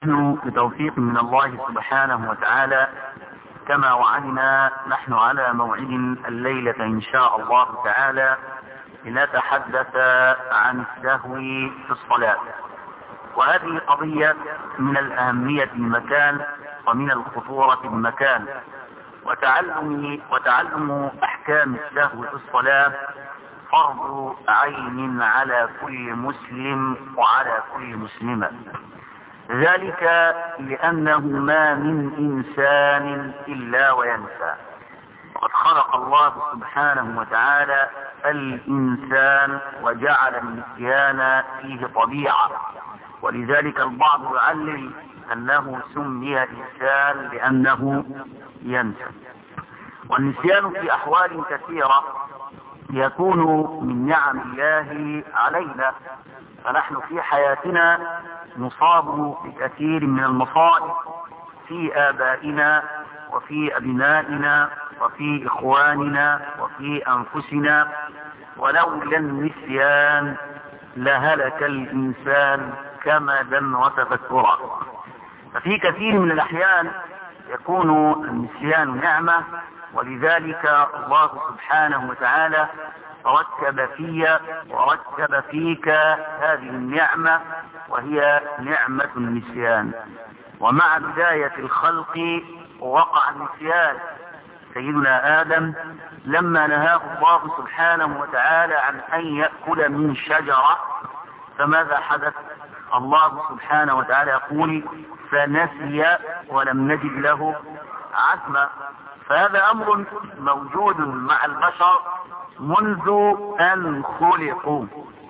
نحن بتوفيق من الله سبحانه وتعالى كما وعدنا نحن على موعد الليلة إن شاء الله تعالى لنتحدث عن السهو في الصلاة وهذه قضية من الأهمية بمكان ومن الخطورة بمكان وتعلم وتعلم أحكام السهو في الصلاة فرض عين على كل مسلم وعلى كل مسلمة ذلك لأنه ما من إنسان إلا وينسى وقد خلق الله سبحانه وتعالى الإنسان وجعل النسيان فيه طبيعة ولذلك البعض يعلل أنه سمي الإنسان لأنه ينسى والنسيان في أحوال كثيرة يكون من نعم الله علينا فنحن في حياتنا نصاب بكثير من المصائب في آبائنا وفي أبنائنا وفي إخواننا وفي أنفسنا ولولا النسيان لهلك الإنسان كمدا وتفكرا ففي كثير من الأحيان يكون النسيان نعمة ولذلك الله سبحانه وتعالى ركب في وركب فيك هذه النعمة وهي نعمة النسيان ومع بداية الخلق وقع النسيان سيدنا آدم لما نهاه الله سبحانه وتعالى عن أن يأكل من شجرة فماذا حدث الله سبحانه وتعالى يقول فنسي ولم نجد له عزما فهذا أمر موجود مع البشر منذ أن خلقوا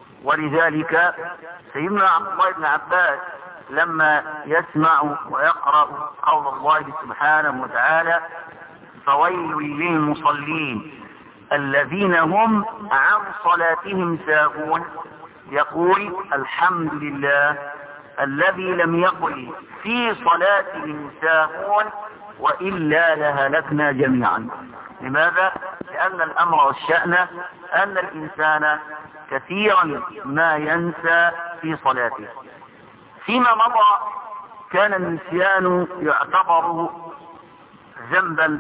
ولذلك سيدنا عبد الله بن عباس لما يسمع ويقرأ قول الله سبحانه وتعالى فويل للمصلين الذين هم عن صلاتهم ساهون يقول الحمد لله الذي لم يقل في صلاتهم ساهون وإلا لهلكنا جميعا لماذا؟ لأن الأمر والشأن أن الإنسان كثيرا ما ينسى في صلاته فيما مضى كان النسيان يعتبر ذنبا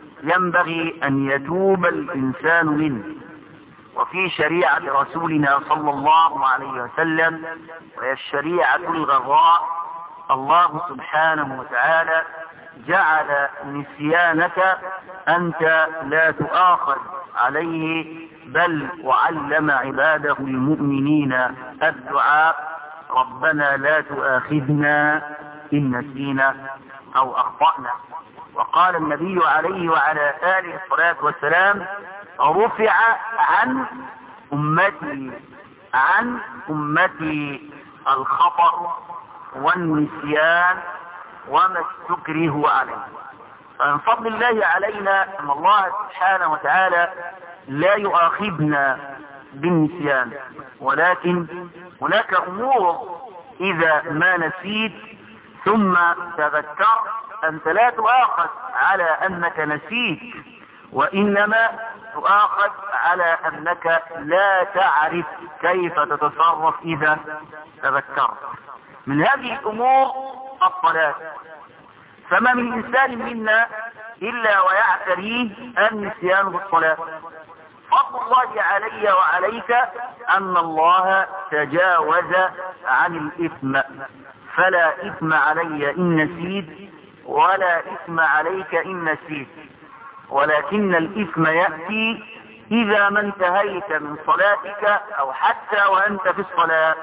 ينبغي أن يتوب الإنسان منه وفي شريعة رسولنا صلى الله عليه وسلم وهي الشريعة الغراء الله سبحانه وتعالى جعل نسيانك أنت لا تؤاخذ عليه بل وعلم عباده المؤمنين الدعاء ربنا لا تؤاخذنا إن نسينا أو أخطأنا وقال النبي عليه وعلى آله الصلاة والسلام رفع عن أمتي عن أمتي الخطأ والنسيان وما استكره عليه فمن فضل الله علينا أن الله سبحانه وتعالى لا يؤاخذنا بالنسيان ولكن هناك أمور إذا ما نسيت ثم تذكرت أنت لا تؤاخذ على أنك نسيت وإنما تؤاخذ على أنك لا تعرف كيف تتصرف إذا تذكرت من هذه الأمور الصلاة فما من إنسان منا إلا ويعتريه النسيان بالصلاة فضل الله علي وعليك أن الله تجاوز عن الإثم فلا إثم علي إن نسيت ولا إثم عليك إن نسيت ولكن الإثم يأتي إذا ما انتهيت من صلاتك أو حتى وأنت في الصلاة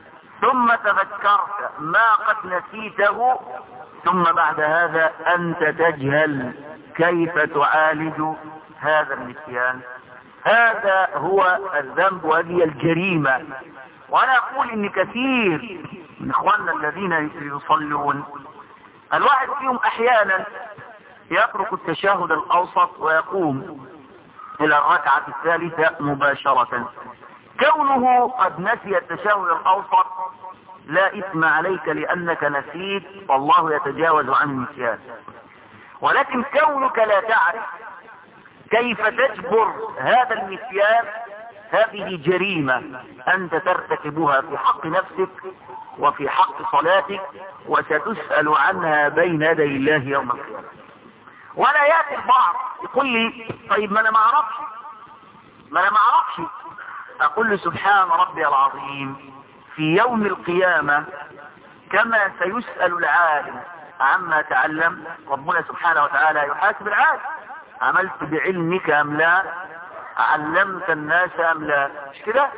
ثم تذكرت ما قد نسيته ثم بعد هذا أنت تجهل كيف تعالج هذا النسيان هذا هو الذنب وهذه الجريمة وأنا أقول إن كثير من إخواننا الذين يصلون الواحد فيهم أحيانا يترك التشهد الأوسط ويقوم إلى الركعة الثالثة مباشرة كونه قد نسي التشهد الأوسط لا إثم عليك لأنك نسيت والله يتجاوز عن النسيان ولكن كونك لا تعرف كيف تجبر هذا النسيان هذه جريمة أنت ترتكبها في حق نفسك وفي حق صلاتك وستسأل عنها بين يدي الله يوم القيامة ولا يأتي البعض يقول لي طيب ما أنا ما أعرفش ما أنا ما أعرفش أقول له سبحان ربي العظيم في يوم القيامة كما سيسأل العالم عما تعلم ربنا سبحانه وتعالى يحاسب العالم عملت بعلمك أم لا علمت الناس أم لا مش كده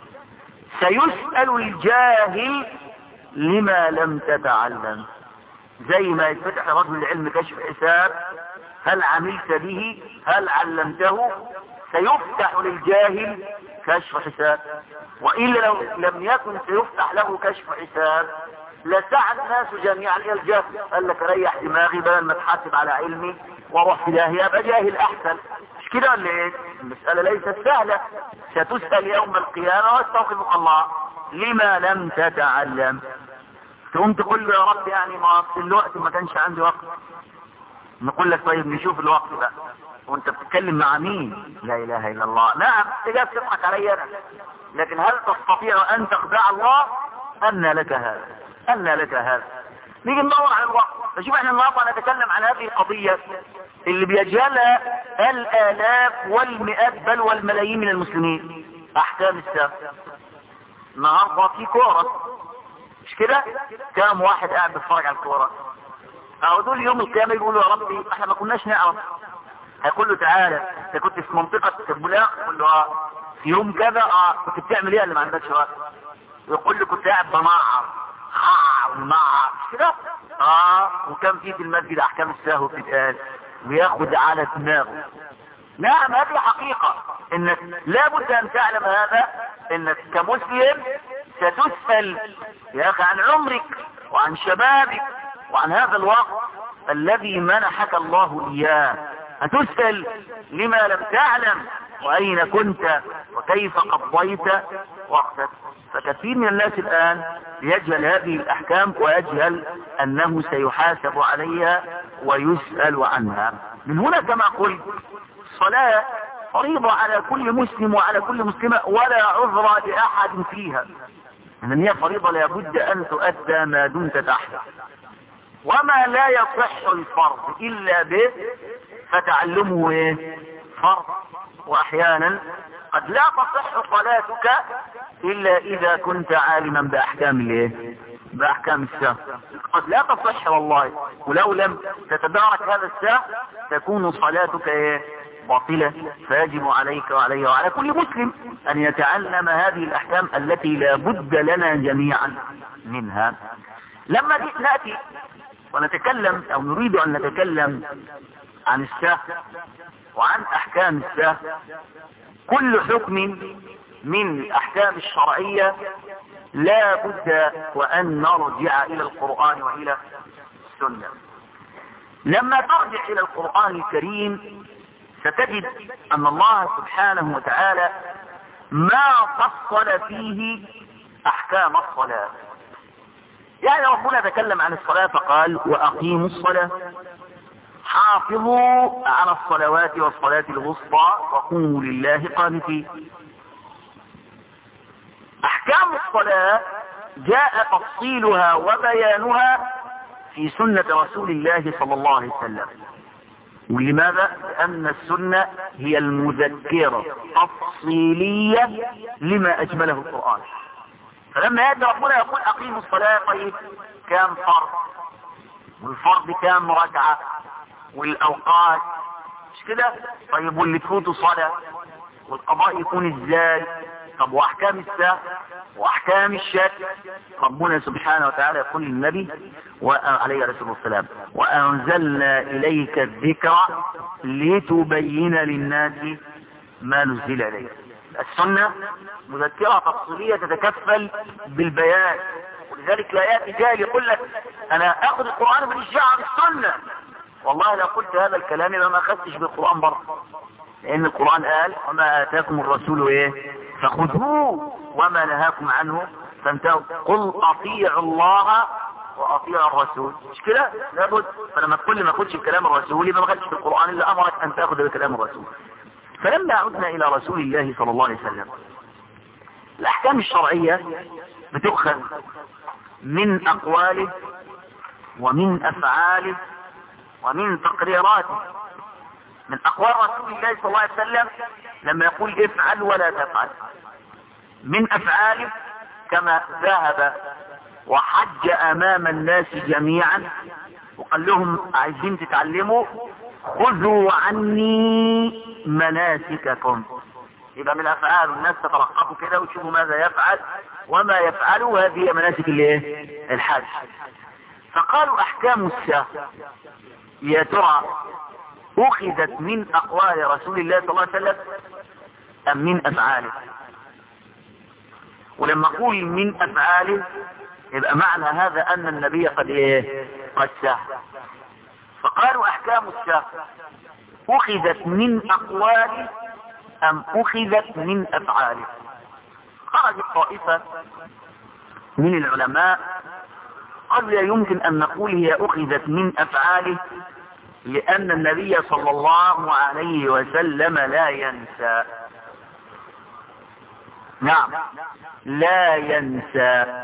سيسأل الجاهل لما لم تتعلم زي ما يتفتح رجل العلم كشف حساب هل عملت به هل علمته سيفتح للجاهل كشف حساب وإلا لو لم يكن سيفتح له كشف حساب لسعى الناس جميعا الى الجهل قال لك ريح دماغي بدل ما تحاسب على علمي واروح في داهيه ابقى جاهل احسن مش كده ولا ايه المساله ليست سهله ستسال يوم القيامه واستوقفك الله لما لم تتعلم تقوم تقول له يا رب يعني ما في الوقت ما كانش عندي وقت نقول لك طيب نشوف الوقت بقى وانت بتتكلم مع مين لا اله الا الله نعم تجاب تضحك علي انا لكن هل تستطيع ان تخدع الله ان لك هذا أن لك هذا نيجي ندور على الوقت فشوف احنا النهارده نتكلم عن هذه القضية اللي بيجهلها الآلاف والمئات بل والملايين من المسلمين أحكام السبت النهارده في كورة مش كده؟ كام واحد قاعد بيتفرج على الكورة أو دول يوم القيامة يقولوا يا ربي احنا ما كناش نعرف هيقول له تعالى انت كنت في منطقة البلاغ يقول له اه في يوم كذا اه كنت بتعمل ايه اللي ما عندكش وقت يقول له كنت قاعد بمعر مع كده اه وكان في في المسجد احكام السهو بتتقال وياخد على دماغه نعم هذه حقيقة انك لابد ان تعلم هذا انك كمسلم ستسأل يا اخي عن عمرك وعن شبابك وعن هذا الوقت الذي منحك الله اياه هتسأل لما لم تعلم واين كنت وكيف قضيت وقتك فكثير من الناس الآن يجهل هذه الأحكام ويجهل أنه سيحاسب عليها ويسأل عنها من هنا كما قلت الصلاة فريضة على كل مسلم وعلى كل مسلمة ولا عذر لأحد فيها إن هي فريضة لابد أن تؤدى ما دمت تحت وما لا يصح الفرض إلا به فتعلمه إيه؟ فرض وأحيانا قد لا تصح صلاتك الا اذا كنت عالما باحكام الايه باحكام السهو قد لا تصح والله ولو لم تتدارك هذا السهو تكون صلاتك ايه باطلة فيجب عليك وعلي وعلى كل مسلم ان يتعلم هذه الاحكام التي لا بد لنا جميعا منها لما نأتي ونتكلم او نريد ان نتكلم عن السهو وعن احكام السهو كل حكم من الاحكام الشرعية لا بد وان نرجع الى القرآن والى السنة لما ترجع الى القرآن الكريم ستجد ان الله سبحانه وتعالى ما فصل فيه احكام الصلاة يعني ربنا تكلم عن الصلاة فقال واقيموا الصلاة حافظوا على الصلوات والصلاة الوسطى وقوموا لله قانتين احكام الصلاة جاء تفصيلها وبيانها في سنة رسول الله صلى الله عليه وسلم ولماذا؟ لأن السنة هي المذكرة التفصيلية لما أجمله القرآن فلما يأتي ربنا يقول أقيموا الصلاة طيب كام فرض والفرض كام ركعة والأوقات مش كده طيب واللي تفوتوا صلاة والقضاء يكون ازاي طب واحكام السهو واحكام الشك ربنا سبحانه وتعالى يقول للنبي وعليه الصلاه والسلام وانزلنا اليك الذكر لتبين للناس ما نزل اليك السنه مذكره تفصيليه تتكفل بالبيان ولذلك لا ياتي جاهل يقول لك انا اخذ القران بالاشجاع بالسنه والله لو قلت هذا الكلام يبقى ما اخذتش بالقران برضه لان القران قال وما اتاكم الرسول ايه فخذوه وما نهاكم عنه فانتهوا قل اطيعوا الله واطيعوا الرسول مش كده لابد فلما تقول لي ما اخدش بكلام الرسول يبقى ما اخدش بالقران الا امرك ان تاخذ بكلام الرسول فلما عدنا الى رسول الله صلى الله عليه وسلم الاحكام الشرعية بتؤخذ من اقواله ومن افعاله ومن تقريراته من اقوال رسول الله صلى الله عليه وسلم لما يقول افعل ولا تفعل من افعاله كما ذهب وحج امام الناس جميعا وقال لهم عايزين تتعلموا خذوا عني مناسككم يبقى من افعال الناس تترقبوا كده وتشوفوا ماذا يفعل وما يفعله هذه مناسك الايه الحج فقالوا احكام الشاه يا ترى اخذت من اقوال رسول الله صلى الله عليه وسلم ام من افعاله ولما اقول من افعاله يبقى معنى هذا ان النبي قد ايه قد ساه فقالوا احكام الساه اخذت من اقواله ام اخذت من افعاله خرجت طائفة من العلماء قالوا لا يمكن ان نقول هي اخذت من افعاله لان النبي صلى الله عليه وسلم لا ينسى نعم لا ينسى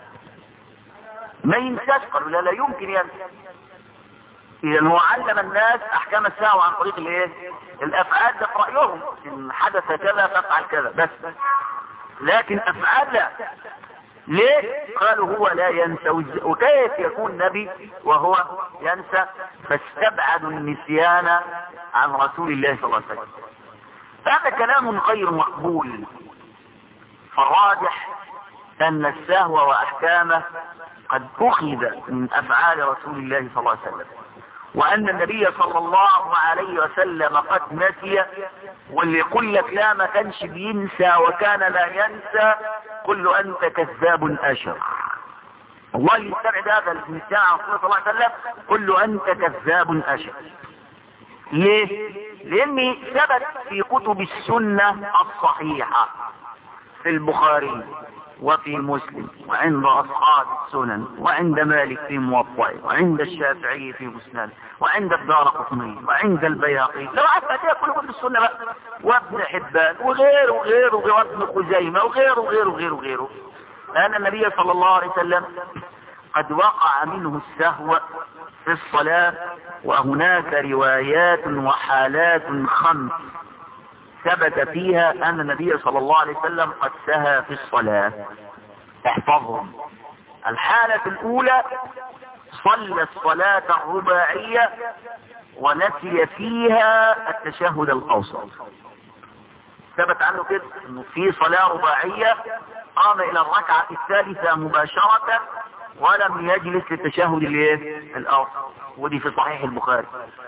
ما ينساش قالوا لا لا يمكن ينسى اذا هو علم الناس احكام الساعة عن طريق الايه الافعال ده في رايهم ان حدث كذا فافعل كذا بس لكن افعال لا ليه قالوا هو لا ينسى وكيف يكون نبي وهو ينسى فاستبعدوا النسيان عن رسول الله صلى الله عليه وسلم هذا كلام غير مقبول فالراجح ان السهو واحكامه قد اخذ من افعال رسول الله صلى الله عليه وسلم وان النبي صلى الله عليه وسلم قد نسي واللي يقول لك لا ما كانش بينسى وكان لا ينسى قل له انت كذاب اشر الله يستبعد هذا النسيان عن رسول الله صلى الله عليه وسلم قل له انت كذاب اشر ليه لان ثبت في كتب السنة الصحيحة في البخاري وفي مسلم وعند أصحاب السنن وعند مالك في موطئ وعند الشافعي في مسند وعند الدار قطني وعند البياقي لو عدت كده كل كتب السنة بقى وابن حبان وغيره وغيره وابن خزيمة وغيره وغيره وغيره وغيره أن النبي صلى الله عليه وسلم قد وقع منه السهو في الصلاة وهناك روايات وحالات خمس ثبت فيها ان النبي صلى الله عليه وسلم قد سهى في الصلاة احفظهم الحالة الاولى صلى الصلاة الرباعية ونسي فيها التشهد الاوسط ثبت عنه كده انه في صلاة رباعية قام الى الركعة الثالثة مباشرة ولم يجلس للتشهد الايه الاوسط ودي في صحيح البخاري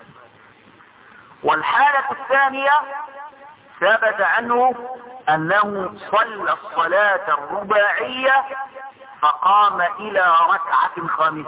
والحالة الثانية ثبت عنه انه صلى الصلاة الرباعية فقام الى ركعة خامسة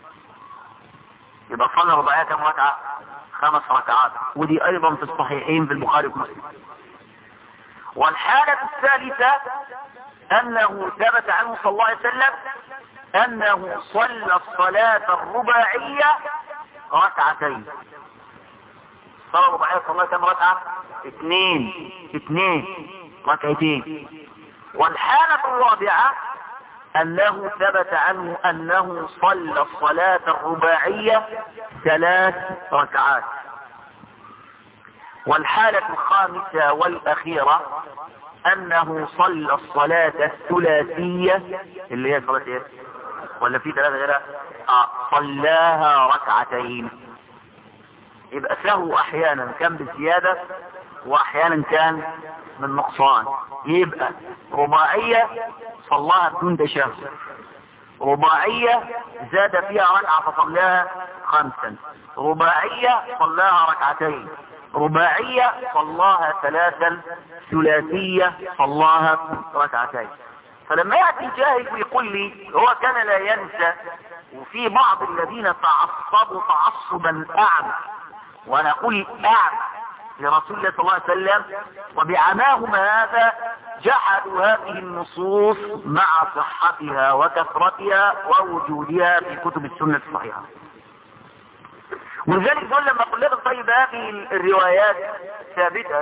يبقى صلى الرباعية كم ركعة خمس ركعات ودي ايضا في الصحيحين في البخاري ومسلم والحالة الثالثة انه ثبت عنه صلى الله عليه وسلم انه صلى الصلاة الرباعية ركعتين صلى الرباعية صلى الله كم ركعة اثنين اثنين ركعتين والحالة الرابعة انه ثبت عنه انه صلى الصلاة الرباعية ثلاث ركعات والحالة الخامسة والاخيرة انه صلى الصلاة الثلاثية اللي هي صلاة ايه ولا في ثلاثة غيرها اه صلاها ركعتين يبقى سهو احيانا كان بزيادة واحيانا كان من نقصان يبقى رباعية صلاها بدون تشهد رباعية زاد فيها ركعة فصلاها خمسا رباعية صلاها ركعتين رباعية صلاها ثلاثا ثلاثية صلاها ركعتين فلما يأتي الجاهل ويقول لي هو كان لا ينسى وفي بعض الذين تعصبوا تعصبا أعمى وانا اقول اعمى لرسول الله صلى الله عليه وسلم وبعماهم هذا جحدوا هذه النصوص مع صحتها وكثرتها ووجودها في كتب السنة الصحيحة ولذلك دول لما قل لهم طيب هذه الروايات ثابتة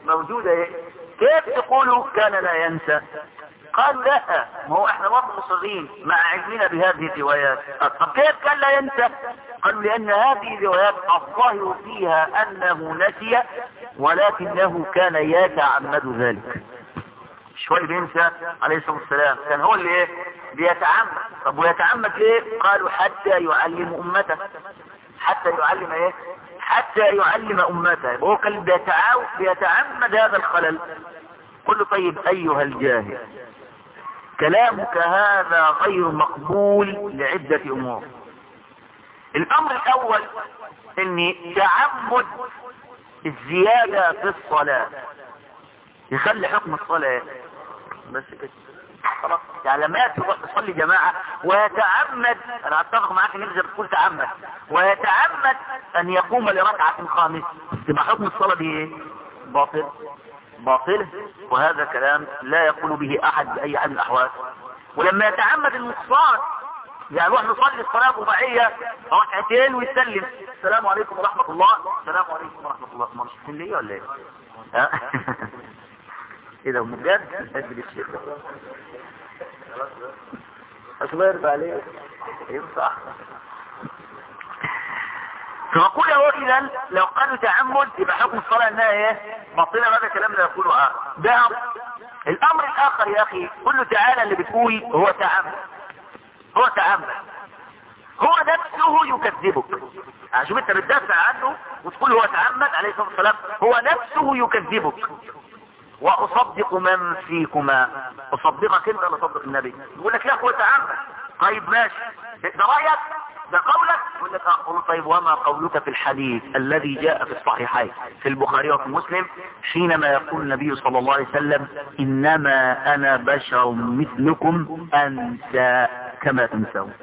موجودة ايه كيف تقولوا كان لا ينسى قالوا لا ما هو احنا برضه مصرين مع علمنا بهذه الروايات طب كيف كان لا ينسى قالوا لان هذه الروايات الظاهر فيها انه نسي ولكنه كان يتعمد ذلك شوي بينسى عليه الصلاة والسلام كان هو اللي ايه بيتعمد طب ويتعمد ليه قالوا حتى يعلم امته حتى يعلم ايه حتى يعلم امته هو كان بيتعاو بيتعمد هذا الخلل قل له طيب ايها الجاهل كلامك هذا غير مقبول لعدة امور الامر الاول ان تعمد الزيادة في الصلاة يخلي حكم الصلاة بس كده خلاص يعني لما تروح تصلي جماعة ويتعمد انا اتفق معاك ان انت بتقول تعمد ويتعمد ان يقوم لركعة خامسة تبقى حكم الصلاة دي ايه باطل باطل وهذا كلام لا يقول به احد باي حال من الاحوال ولما يتعمد النقصان يعني روح نصلي الصلاة الرباعية ركعتين ويسلم السلام عليكم ورحمة الله السلام عليكم ورحمة الله ما مش ليه ولا ايه ها ايه ده بجد ادري الشيخ اصبر يرفع عليه ينفع فنقول له اذا لو قالوا تعمد يبقى حكم الصلاة انها ايه باطلة هذا كلام لا يقوله اه ده الامر الاخر يا اخي قل له تعالى اللي بتقول هو تعمد هو تعمد هو نفسه يكذبك يعني شوف انت بتدافع عنه وتقول هو تعمد عليه الصلاة والسلام هو نفسه يكذبك واصدق من فيكما اصدقك انت ولا اصدق النبي يقول لك لا هو تعمد طيب ماشي ده رايك ده قولك يقول لك اقول طيب وما قولك في الحديث الذي جاء في الصحيحين في البخاري وفي مسلم حينما يقول النبي صلى الله عليه وسلم انما انا بشر مثلكم انسى كما تنسون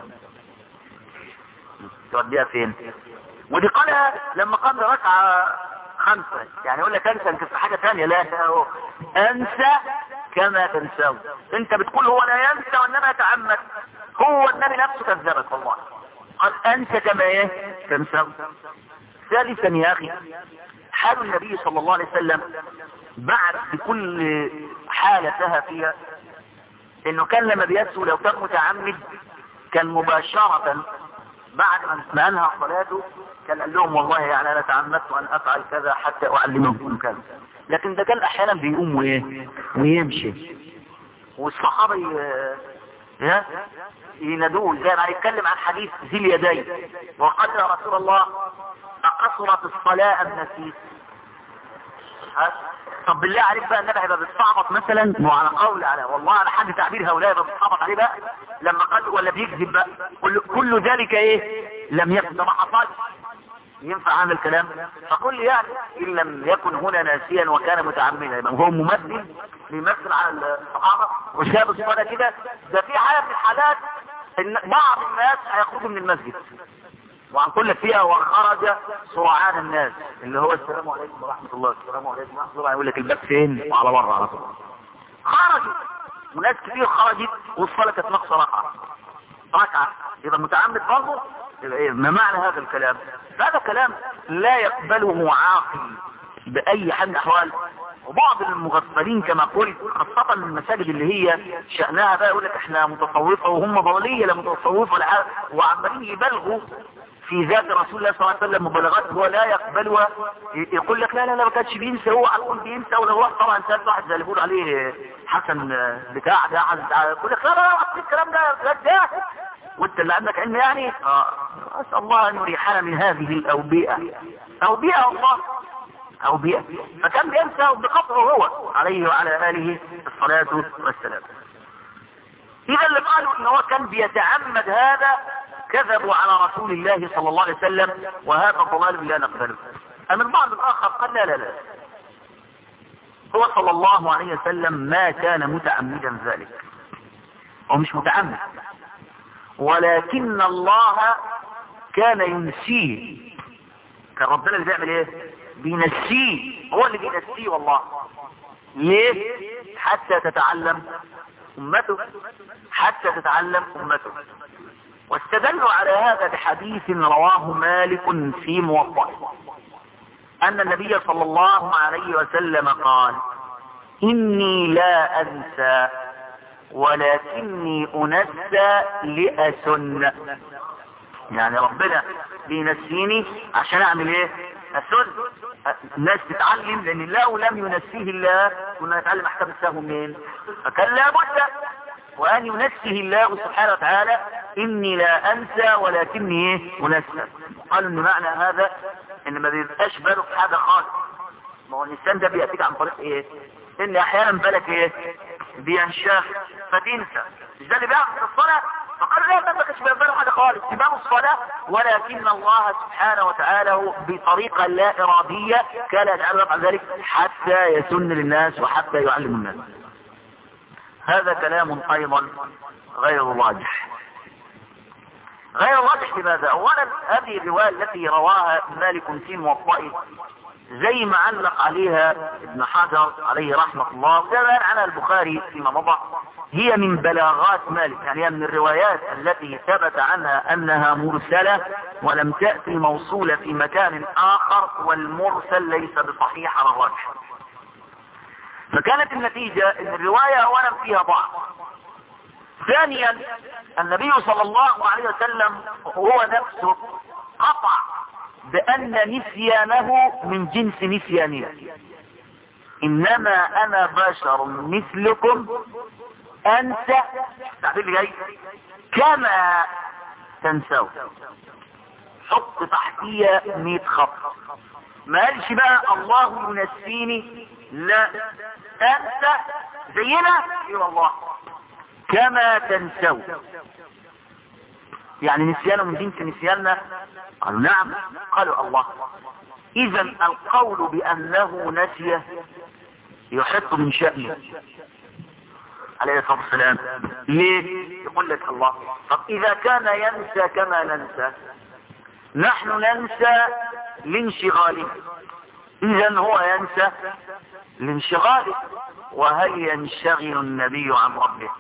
توديها فين ودي قالها لما قام ركعه خمسة يعني يقول لك انسى انت في حاجة ثانية لا هو انسى كما تنسون انت بتقول هو لا ينسى وانما يتعمد هو النبي نفسه كذبك والله قال انسى كما ايه تنسون ثالثا يا اخي حال النبي صلى الله عليه وسلم بعد بكل حالة سهى فيها انه كان لما بيسهو لو كان متعمد كان مباشرة بعد ما انهى صلاته كان قال لهم والله يعني انا تعمدت ان افعل كذا حتى اعلمكم كذا لكن ده كان احيانا بيقوم وايه ويمشي والصحابه ي... ينادوه زي ما هيتكلم عن حديث ذي اليدين وقال يا رسول الله اقصرت الصلاه ام نسيت ها طب بالله عليك بقى النبي هيبقى بيستعبط مثلا وعلى قول على والله على حد تعبير هؤلاء يبقى بيستعبط عليه بقى لما قال ولا بيكذب بقى كل, كل ذلك ايه لم يكن ده ما حصلش ينفع هذا الكلام فقل يعني ان لم يكن هنا ناسيا وكان متعمدا يبقى هو ممثل بيمثل على الصحابه وشاب الصلاه كده ده في حاله من الحالات ان بعض الناس هيخرجوا من المسجد وهنقول لك فيها وخرج سرعان الناس اللي هو السلام عليكم ورحمة الله السلام عليكم ورحمة الله يقول لك الباب فين وعلى بره على طول خرجوا وناس كتير خرجت والصلاة كانت ناقصة ركعة ركعة يبقى متعمد برضه يبقى ايه ما معنى هذا الكلام هذا كلام لا يقبله عاقل بأي حال من الأحوال وبعض المغفلين كما قلت خاصة المساجد اللي هي شأنها بقى يقول لك احنا متصوفة وهم ضلالية لا متصوفة ولا وعمالين يبالغوا في ذات رسول الله صلى الله عليه وسلم مبالغات هو لا يقبلها يقول لك لا لا لا ما كانش بينسى هو على طول بينسى ولا هو طبعا سأل واحد زي اللي بيقول عليه حسن بتاع ده يقول لك لا لا لا الكلام ده ده وانت اللي عندك علم يعني اه اسال الله ان يريحنا من هذه الاوبئه اوبئه الله اوبئه فكان بينسى بقطعه هو عليه وعلى اله الصلاه والسلام اذا اللي قالوا ان هو كان بيتعمد هذا كذبوا على رسول الله صلى الله عليه وسلم وهذا ضلال لا نقبله اما البعض الاخر قال لا لا لا هو صلى الله عليه وسلم ما كان متعمدا ذلك هو مش متعمد ولكن الله كان ينسيه كان ربنا اللي بيعمل ايه بينسيه هو اللي بينسيه والله ليه حتى تتعلم امته حتى تتعلم امته واستدلوا على هذا بحديث رواه مالك في موطئه ان النبي صلى الله عليه وسلم قال اني لا انسى ولكني انسى لاسن يعني ربنا بينسيني عشان اعمل ايه اسن الناس تتعلم لان لو لم ينسيه الله كنا نتعلم احكام السهو منين فكان لابد وان ينسيه الله سبحانه وتعالى اني لا انسى ولكني ايه انسى قالوا ان معنى هذا ان ما بيبقاش باله في حاجه خالص ما هو الانسان ده بياتيك عن طريق ايه ان احيانا بالك ايه بينشاف فتنسى مش ده اللي بيعمل في الصلاه فقال لا ما كانش بيباله حاجه خالص امام الصلاه ولكن الله سبحانه وتعالى بطريقه لا اراديه كان يجعل يفعل ذلك حتى يسن للناس وحتى يعلم الناس هذا كلام ايضا غير واضح غير واضح لماذا اولا هذه الروايه التي رواها مالك في موطئه زي ما علق عليها ابن حجر عليه رحمة الله وكمان عنها البخاري فيما مضى هي من بلاغات مالك يعني هي من الروايات التي ثبت عنها انها مرسلة ولم تأتي موصولة في مكان اخر والمرسل ليس بصحيح على الرجح فكانت النتيجة ان الرواية اولا فيها ضعف ثانيا النبي صلى الله عليه وسلم هو نفسه قطع بأن نسيانه من جنس نسياننا إنما أنا بشر مثلكم أنسى تعرفين اللي جاي كما تنسوا حط تحتية 100 خط ما قالش بقى الله ينسيني لا أنسى زينا اي والله كما تنسوا يعني نسيانه من جنس نسياننا قالوا نعم قالوا الله اذا القول بانه نسي يحط من شأنه عليه الصلاة والسلام ليه يقول لك الله طب اذا كان ينسى كما ننسى نحن ننسى لانشغاله اذا هو ينسى لانشغاله وهل ينشغل النبي عن ربه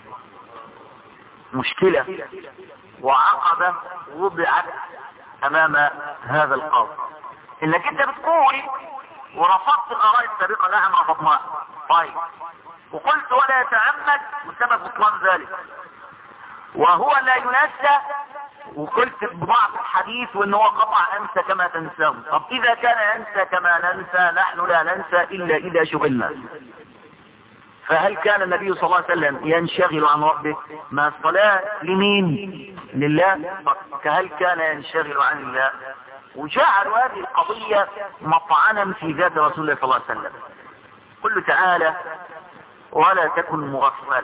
مشكلة وعقبة وضعت امام هذا القول انك انت بتقول ورفضت الاراء السابقة نعم رفضناها طيب وقلت ولا يتعمد وسبب بطلان ذلك وهو لا ينسى وقلت بضعف الحديث وان هو قطع انسى كما تنساه طب اذا كان ينسى كما ننسى نحن لا ننسى الا اذا شغلنا فهل كان النبي صلى الله عليه وسلم ينشغل عن ربه ما الصلاة لمين لله فهل كان ينشغل عن الله وجعلوا هذه القضية مطعنا في ذات رسول الله صلى الله عليه وسلم قل تعالى ولا تكن مغفلا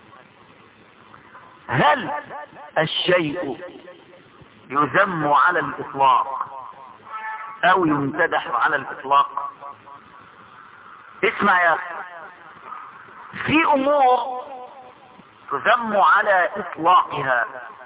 هل الشيء يذم على الإطلاق أو يمتدح على الإطلاق اسمع يا أخي في امور تذم على اطلاقها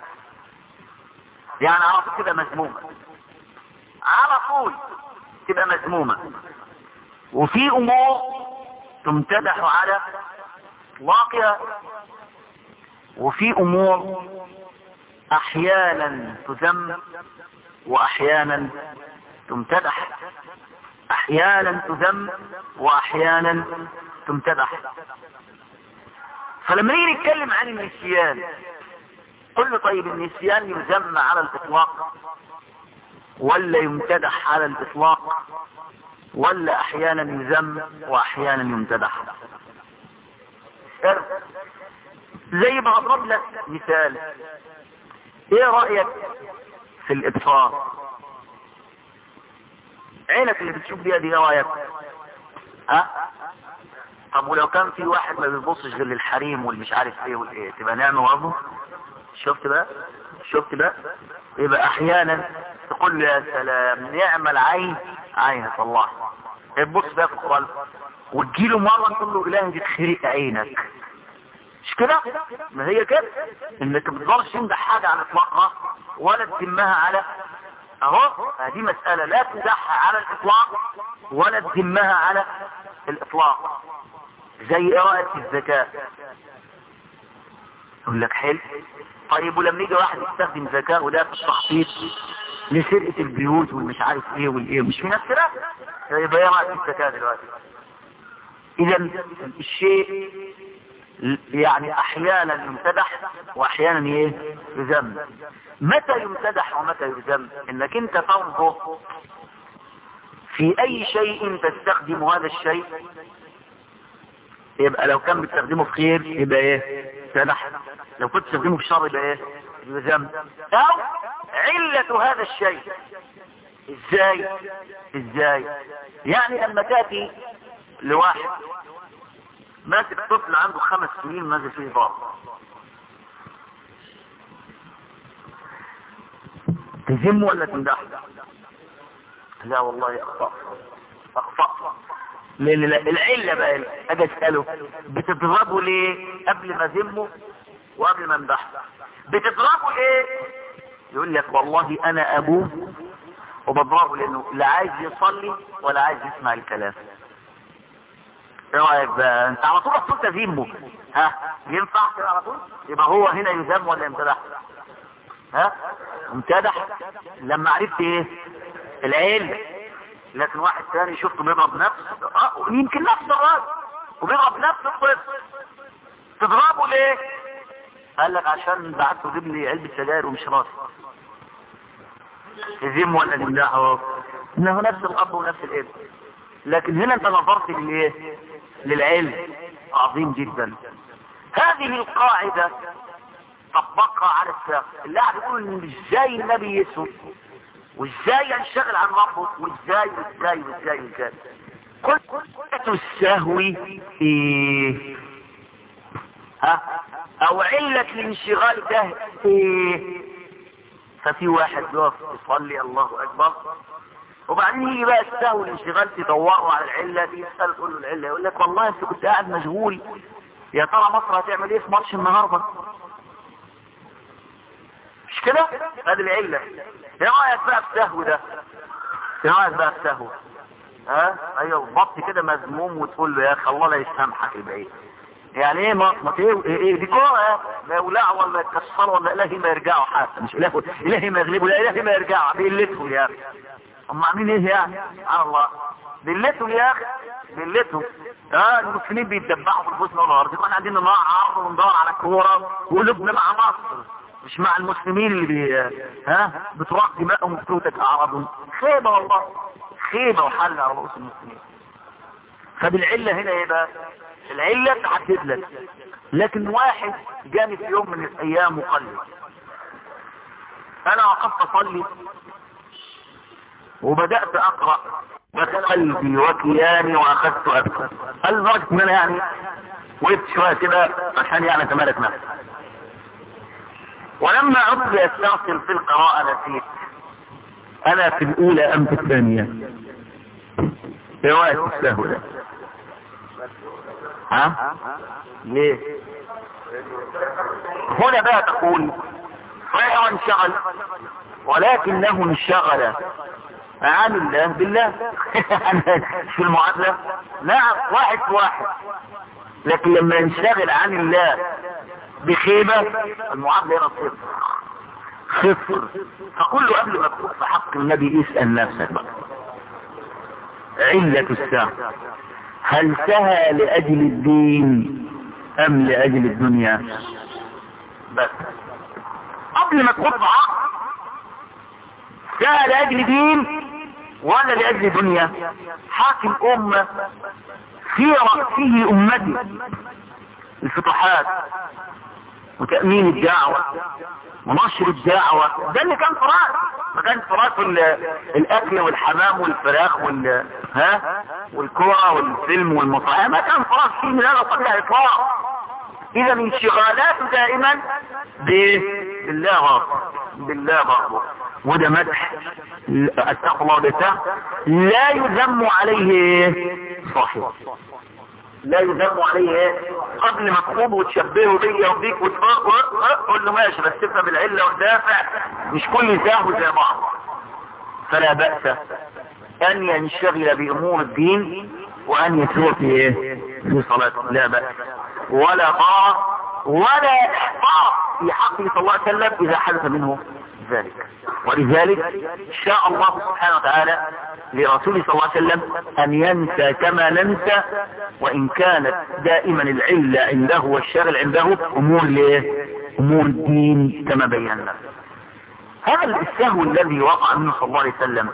يعني على طول تبقى مذمومة على طول تبقى مذمومة وفي امور تمتدح على اطلاقها وفي امور احيانا تذم واحيانا تمتدح احيانا تذم واحيانا تمتدح فلما نيجي نتكلم عن النسيان قل له طيب النسيان يذم على الاطلاق ولا يمتدح على الاطلاق ولا احيانا يذم واحيانا يمتدح زي ما اضرب لك مثال ايه رأيك في الابصار عينك اللي بتشوف بيها دي ايه رأيك ها طب ولو كان في واحد ما بيبصش غير للحريم والمش عارف ايه والايه تبقى نعمة برضه شفت بقى شفت بقى يبقى احيانا تقول له يا سلام نعم العين عينك الله تبص بقى في القلب وتجيله مرة تقول له الهي تخرق عينك مش كده ما هي كده انك ما تقدرش تمدح حاجة على اطلاقها ولا تذمها على اهو هذه مسألة لا تمدحها على الاطلاق ولا تذمها على الاطلاق زي قراءة الزكاة يقول لك حلو طيب ولما يجي واحد يستخدم زكاة وده في التخطيط لسرقة البيوت والمش عارف ايه والايه مش في نفس كده يبقى ايه رايك في الزكاه دلوقتي اذا الشيء يعني احيانا يمتدح واحيانا ايه يذم متى يمتدح ومتى يذم انك انت تنظر في اي شيء تستخدم هذا الشيء يبقى لو كان بتستخدمه في خير يبقى ايه سمح لو كنت تستخدمه في شر يبقى ايه يبقى ذنب او علة هذا الشيء ازاي ازاي يعني لما تاتي لواحد ماسك طفل عنده خمس سنين نازل فيه ضرب تذمه ولا تمدحه لا والله اخطأ اخطأ لان العلة بقى اجي اسأله بتضربه ليه قبل ما ذمه وقبل ما امدحه بتضربه ليه يقول لك والله انا ابوه وبضربه لانه لا عايز يصلي ولا عايز يسمع الكلام ايه رايك بقى انت على طول رحت تذمه ها ينفع كده على طول يبقى هو هنا يذم ولا يمتدح ها امتدح لما عرفت ايه العلم لكن واحد ثاني شفته بيضرب نفس اه يمكن نفس الراجل وبيضرب نفس الطفل تضربه ليه قال لك عشان بعته جيب لي علبه سجاير ومش راسي تذم ولا تمدحه انه نفس الاب ونفس الابن لكن هنا انت نظرت للايه للعلم عظيم جدا هذه القاعدة طبقها على الساق اللي قاعد يقول ان ازاي النبي يسوع وازاي ينشغل عن ربه وازاي وازاي وازاي وازاي قلت السهو ايه ها او علة الانشغال ده ايه ففي واحد يقف يصلي الله اكبر وبعدين يجي بقى السهو الانشغال تدوروا على العلة دي يسأل تقول له العلة يقول لك والله انت كنت قاعد مشغول يا ترى مصر هتعمل ايه في ماتش النهارده مش كده هذه العلة ايه رايك بقى في السهو ده ايه رايك بقى في السهو ها ايوه بط كده مذموم وتقول له يا اخي الله لا يسامحك البعيد يعني ايه ما ايه ايه دي كوره لا يولعوا ولا يكسروا ولا الهي ما يرجعوا حتى مش الهي الهي ما يغلبوا لا الهي ما يرجعوا بقلتهم يا اخي هم عاملين ايه يعني سبحان الله بقلتهم يا اخي بقلتهم اه المسلمين بيتدبحوا في البوسنه والارض احنا قاعدين نعرض وندور على الكوره وقلوبنا مع مصر مش مع المسلمين اللي بي ها بتراق دمائهم وبتوتك اعراضهم خيبه والله خيبه وحل على رؤوس المسلمين فبالعله هنا ايه بقى العله تحدد لك لكن واحد جاني في يوم من الايام وقال لي انا وقفت اصلي وبدأت اقرأ قلبي وكياني واخذت ابكى قال لدرجة ان انا يعني وقفت شوية كده عشان يعني اتمالك نفسي ولما عدت استعصم في القراءة نسيت انا في الاولى ام في الثانية رواية السهو ده ها ليه هنا بقى تقول غير انشغل ولكنه انشغل عن الله بالله في المعادلة نعم واحد في واحد لكن لما ينشغل عن الله بخيبة المعادلة هنا صفر صفر فقل له قبل ما تقول في حق النبي اسأل نفسك بقى علة الساعة هل سهى لأجل الدين أم لأجل الدنيا بس قبل ما تقول في عقل سهى لأجل دين ولا لأجل دنيا حاكم أمة في رأسه أمتي الفتوحات وتأمين الدعوة ونشر الدعوة ده اللي كان فراغ ما كان فراغ الأكل والحمام والفراخ وال ها والكرة والفيلم والمطاعم ما كان فراغ فيه من هذا قبل إطلاق إذا انشغالاته دائما بالله غافر بالله غافر وده مدح اتقوا الله بتاع لا يذم عليه صاحبه لا يذم عليه قبل ما تخوض وتشبهه بيا وبيك وتقول له ماشي بس تفهم العلة والدافع مش كل زاهو زي بعض فلا بأس ان ينشغل بامور الدين وان يسوى في ايه في صلاته لا بأس ولا طاعة ولا احقاق في حقه صلى الله عليه وسلم اذا حدث منه ذلك ولذلك شاء الله سبحانه وتعالى لرسوله صلى الله عليه وسلم ان ينسى كما ننسى وان كانت دائما العلة عنده والشغل عنده امور ليه امور الدين كما بينا هذا السهو الذي وقع منه صلى الله عليه وسلم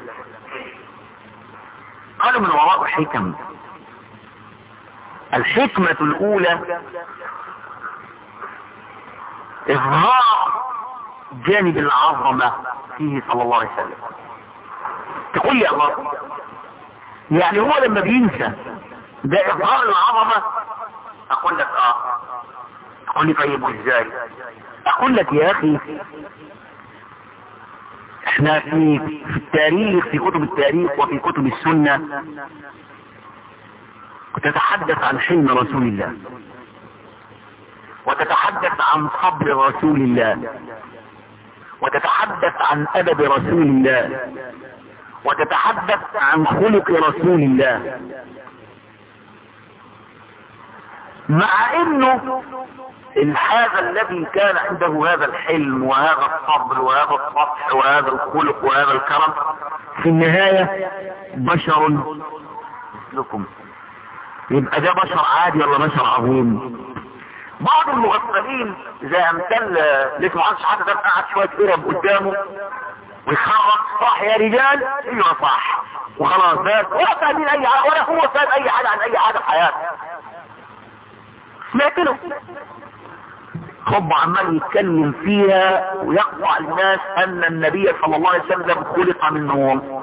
قالوا من وراء حكم الحكمة الاولى اظهار جانب العظمة فيه صلى الله عليه وسلم تقول لي الله يعني هو لما بينسى ده اظهار العظمة اقول لك اه تقول لي طيب وازاي اقول لك يا اخي احنا في في التاريخ في كتب التاريخ وفي كتب السنة تتحدث عن حلم رسول الله وتتحدث عن صبر رسول الله وتتحدث عن ادب رسول الله وتتحدث عن خلق رسول الله مع انه هذا الذي كان عنده هذا الحلم وهذا الصبر وهذا الصفح وهذا الخلق وهذا الكرم في النهاية بشر مثلكم يبقى ده بشر عادي ولا بشر عظيم بعض المغفلين زي امثال لسه معرفش حتى ده قاعد شويه قرب قدامه ويخرج صح يا رجال ايوه صح وخلاص بس ولا فاهمين اي حاجه ولا هو فاهم اي حاجه عن اي حاجه في حياته سمعت له خب عمال يتكلم فيها ويقطع الناس ان النبي صلى الله عليه وسلم خلق من نور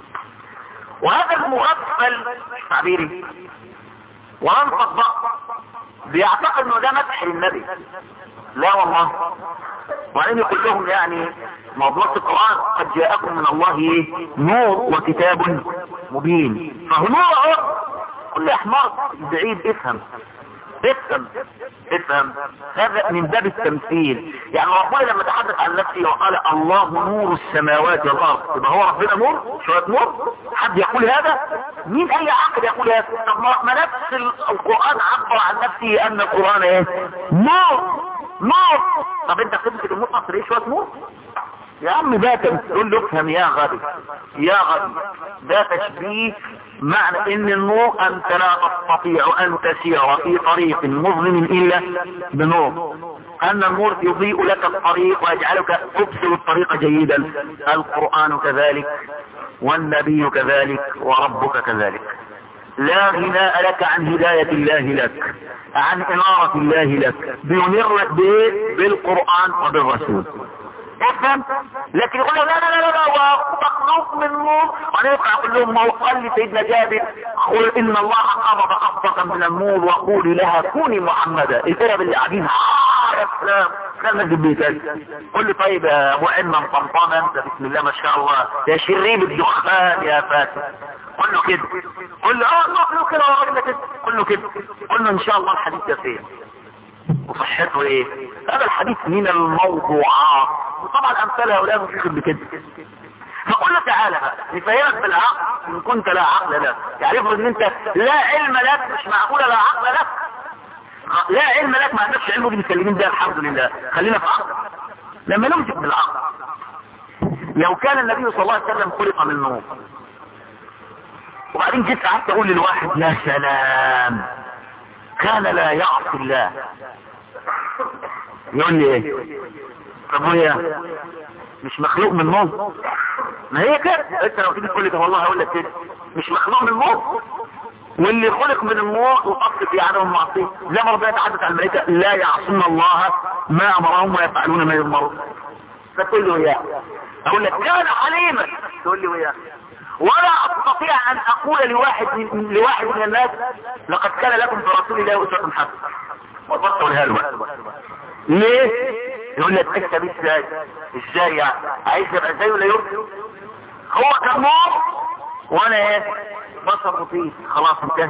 وهذا المغفل تعبيري وانفض بقى بيعتقد انه ده مدح للنبي لا والله وبعدين يقول لهم يعني موضوع القرآن قد جاءكم من الله ايه نور وكتاب مبين فهو نور اهو قل يا حمار بعيد افهم افهم افهم هذا من باب التمثيل يعني ربنا لما تحدث عن نفسه وقال الله نور السماوات والارض يبقى هو ربنا نور شويه نور حد يقول هذا مين اي عقل يقول هذا طب ما نفس القران عبر عن نفسه ان القران ايه نور نور طب انت تمسك المصحف ليه شويه نور يا عم ده تقول له افهم يا غبي يا غبي ده تشبيه معنى ان النور انت لا تستطيع ان تسير في طريق مظلم الا بنور ان النور يضيء لك الطريق ويجعلك تبصر الطريق جيدا القرآن كذلك والنبي كذلك وربك كذلك لا غناء لك عن هداية الله لك عن إنارة الله لك بينر بالقرآن وبالرسول افهم لكن يقول لا لا لا لا لا ومخلوق من نور ونبقى اقول لهم ما هو قال لي سيدنا جابر قل ان الله قبض قبضة من النور وقولي لها كوني محمدا الكرب اللي قاعدين آه يا سلام كان مسجد بيتك قل لي طيب يا ابو عمة مطمطمة انت بسم الله ما شاء الله يا شريب الدخان يا فاتح قل له كده قل له اه له كده ورا كده قل له كده قل له ان شاء الله الحديث ده فين وصحته ايه هذا الحديث من الموضوعات وطبعا امثال هؤلاء مفيش بكده فقل له تعالى بقى نفهمك بالعقل ان كنت لا عقل لك يعني افرض ان انت لا علم لك مش معقولة لا عقل لك لا علم لك ما عندكش علم ودي متكلمين ده الحمد لله خلينا في عقل لما نمسك بالعقل لو كان النبي صلى الله عليه وسلم خلق من نور وبعدين جيت قعدت اقول للواحد يا سلام كان لا يعصي الله يقول لي ايه طب وهي مش مخلوق من نور ما هي كده انت لو تيجي تقول لي والله هقول لك كده مش مخلوق من نور واللي خلق من النور وقصد في عدم المعصيه زي ما ربنا يتحدث عن الملائكه لا يعصون الله ما امرهم ويفعلون ما يؤمرون فتقول له اياه اقول لك كان حليما تقول لي وياه ولا استطيع ان اقول لواحد من لواحد من الناس لقد كان لكم في رسول الله اسوه حسنه وضبط الهلوة ليه يقول لك تكتب ازاي ازاي يعني عايز يبقى ازاي ولا يرضي هو كان نور وانا ايه بصر لطيف خلاص انتهت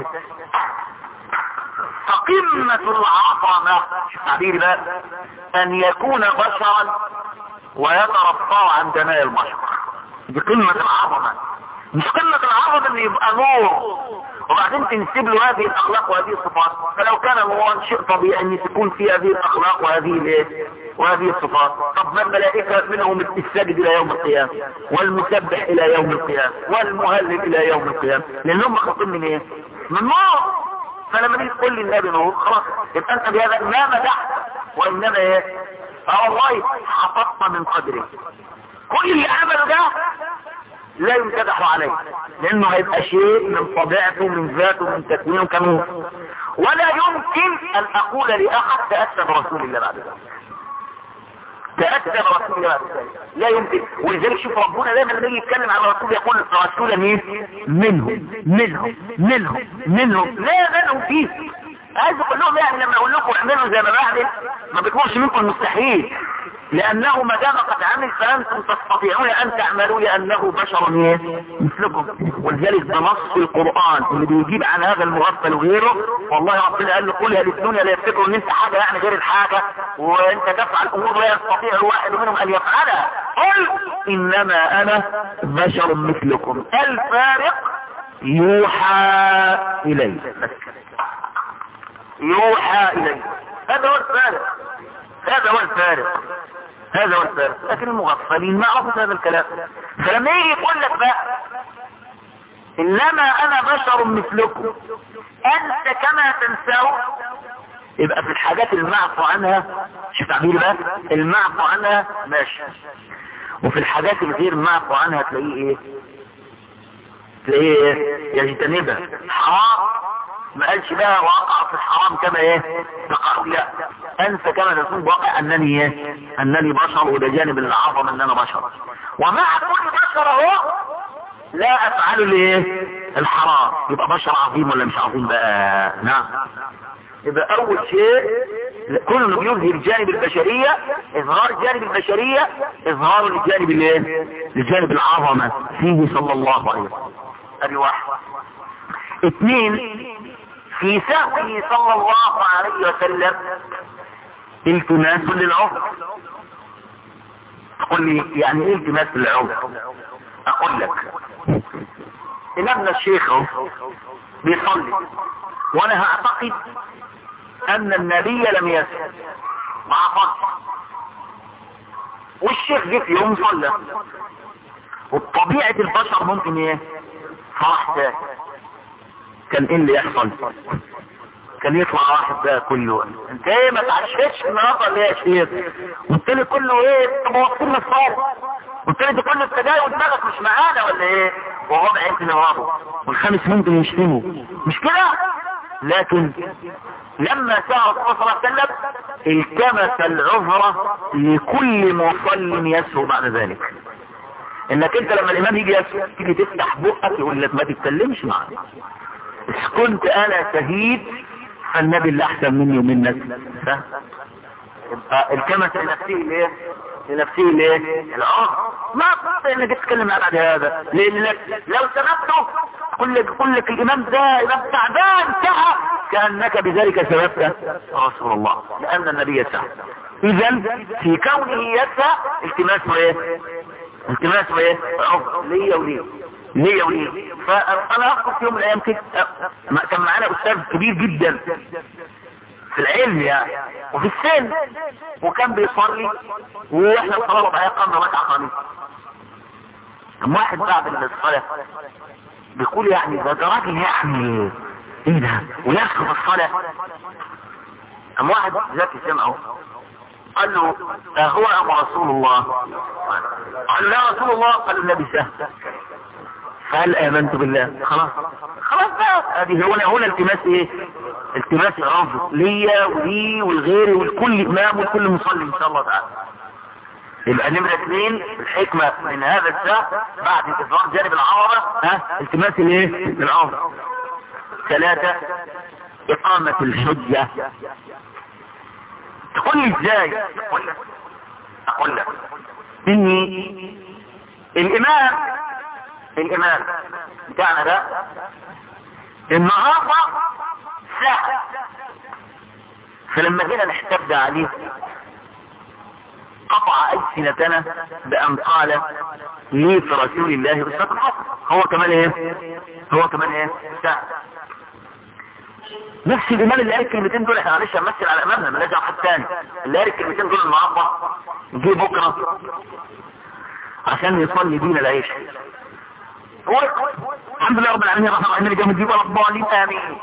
فقمة العظمة تعبيري بقى ان يكون بشرا ويترفع عن دماء البشر دي قمة العظمة مش قمة العظمة ان يبقى نور وبعدين تنسب له هذه الاخلاق وهذه الصفات فلو كان الله شيء طبيعي ان تكون في هذه الاخلاق وهذه الايه وهذه الصفات طب ما الملائكة منهم الساجد الى يوم القيامة والمسبح الى يوم القيامة والمهلل الى يوم القيامة لانهم مخلوقين من ايه من نار فلما تيجي تقول لي النبي نور خلاص يبقى انت بهذا ما مدحت وانما ايه اه والله حططت من قدره كل اللي عمله ده لا يمتدح عليه لانه هيبقى شيء من طبيعته من ذاته من تكوينه كنور ولا يمكن ان اقول لاحد تأتى برسول الله بعد ذلك تأتى برسول الله بعد ذلك لا يمكن ولذلك شوف ربنا دايما لما يجي يتكلم على الرسول يقول رسولا مين منهم منهم منهم منهم لا منهم فيه عايز اقول لهم يعني لما اقول لكم اعملوا زي ما بعمل ما بيكونش منكم المستحيل لانه ما دام قد عمل فانتم تستطيعون ان تعملوا لانه بشر مثلكم ولذلك ده نص القران اللي بيجيب عن هذا المغفل وغيره والله ربنا قال له قل يا الدنيا لا يفتكروا ان انت حاجه يعني غير الحاجه وانت تفعل امور لا يستطيع الواحد منهم ان يفعلها قل انما انا بشر مثلكم الفارق يوحى الي يوحى الي هذا هو الفارق هذا هو الفارق هذا هو الفارق لكن المغفلين ما عرفوا هذا الكلام فلما يجي يقول لك بقى انما انا بشر مثلكم انت كما تنساه يبقى في الحاجات المعفو عنها شوف تعبير بقى المعفو عنها ماشي وفي الحاجات الغير معفو عنها تلاقيه ايه تلاقيه ايه يجتنبها حرام ما قالش بقى وقع في الحرام كما ايه تقع لا انسى كما تكون واقع انني ايه انني بشر وده جانب العظم ان انا بشر ومع كل بشر اهو لا افعل الايه الحرام يبقى بشر عظيم ولا مش عظيم بقى نعم يبقى اول شيء كل اللي بيظهر جانب البشرية اظهار جانب البشرية اظهار لجانب الايه لجانب العظمة فيه صلى الله عليه وسلم ادي واحد اثنين في سهوه صلى الله عليه وسلم التماس للعذر تقول لي يعني ايه التماس للعذر اقول لك امامنا الشيخ بيصلي وانا هعتقد ان النبي لم يسجد مع فضل والشيخ جه في يوم صلى وبطبيعة البشر ممكن ايه فرح تاني كان ايه اللي يحصل كان يطلع واحد بقى كله انت ايه ما تعشتش النهارده اللي يا شيخ قلت لي كله ايه طب وصلنا لنا الصوت قلت لي كله انت جاي ودماغك مش معانا ولا ايه وهو بعيد نوابه والخامس ممكن يشتمه مش كده لكن لما سأل الرسول صلى الله عليه وسلم التمس العذر لكل مصل يسهو بعد ذلك انك انت لما الامام يجي يسهو تيجي تفتح بقك يقول لك ما تتكلمش معاه كنت انا شهيد فالنبي اللي احسن مني ومنك يبقى التمس لنفسه ليه لنفسه ليه العذر ما تستطيع انك تتكلم بعد هذا لانك لو سببته قل لك قل لك الامام ده امام تعبان تعب كانك بذلك سببت رسول الله لان النبي يسعى اذا في كونه يسعى التماسه ايه التماسه ايه عذر ليا وليه ليه وليه فانا اذكر في يوم من الايام كده كان معانا استاذ كبير جدا في العلم يعني وفي السن وكان بيصلي واحنا الصلاه بقى قامنا ركعه قامت اما واحد بعد الصلاه بيقول يعني ده ده راجل يعني ايه ده ويدخل الصلاه اما واحد ذكي سمعه قال له هو ابو رسول الله قال له لا رسول الله قال النبي سهل فهل امنت بالله خلاص خلاص بقى ادي هنا هنا التماس ايه التماس رافض ليا ولي والغيري والكل امام والكل مصلي ان شاء الله تعالى يبقى نمرة اثنين الحكمة من هذا الساعة بعد اظهار جانب العورة ها التماس الايه العورة ثلاثة اقامة الحجة تقول لي ازاي اقول لك اقول لك اني الامام الامام بتاعنا ده النهارده سهل فلما جينا نحتد عليه قطع ألسنتنا بأن قال لي في رسول الله أستاذ الحق هو كمان ايه هو كمان ايه سهل نفس الامام اللي قال الكلمتين دول احنا معلش هنمثل على امامنا مالناش حد تاني اللي قال الكلمتين دول النهارده جه بكره عشان يصلي بينا العيش هو الحمد لله رب العالمين الرحمن الرحيم اللي جاب الدين ولا الضالين امين